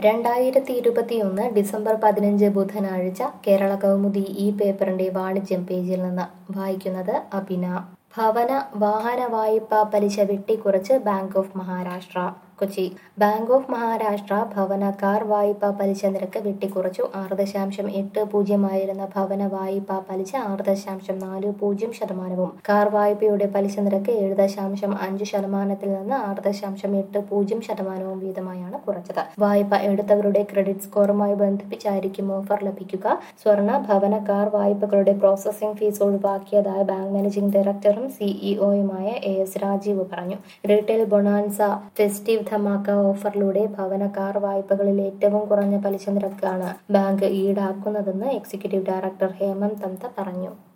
രണ്ടായിരത്തി ഇരുപത്തിയൊന്ന് ഡിസംബർ പതിനഞ്ച് ബുധനാഴ്ച കേരള കൗമുദി ഈ പേപ്പറിന്റെ വാണിജ്യം പേജിൽ നിന്ന് വായിക്കുന്നത് അഭിന ഭവന വാഹന വായ്പ പലിശ വെട്ടിക്കുറച്ച് bank of Maharashtra Kochi bank of Maharashtra ഭവന കാർ വായ്പ പലിശ നിരക്ക് വെട്ടിക്കുറച്ചു ആറ് ദശാംശം എട്ട് പൂജ്യമായിരുന്ന ഭവന വായ്പ പലിശ ആറ് ദശാംശം നാല് പൂജ്യം ശതമാനവും കാർ വായ്പയുടെ പലിശ നിരക്ക് ഏഴ് ദശാംശം അഞ്ച് ശതമാനത്തിൽ നിന്ന് ആറ് ദശാംശം എട്ട് പൂജ്യം ശതമാനവും വീതമായാണ് കുറച്ചത് വായ്പ എടുത്തവരുടെ ക്രെഡിറ്റ് സ്കോറുമായി ബന്ധിപ്പിച്ചായിരിക്കും ഓഫർ ലഭിക്കുക സ്വർണ്ണ ഭവന കാർ വായ്പകളുടെ പ്രോസസ്സിംഗ് ഫീസ് ഒഴിവാക്കിയതായി ബാങ്ക് മാനേജിംഗ് ഡയറക്ടറും സിഇഒയുമായ എ എസ് രാജീവ് പറഞ്ഞു റീറ്റെയിൽ ബൊണാൻസ ഫെസ്റ്റീവ് ധമാക്ക ഓഫറിലൂടെ ഭവന കാർ വായ്പകളിൽ ഏറ്റവും കുറഞ്ഞ പലിശ നിരക്കാണ് ബാങ്ക് ഈടാക്കുന്നതെന്ന് എക്സിക്യൂട്ടീവ് ഡയറക്ടർ ഹേമന്ത് തംത പറഞ്ഞു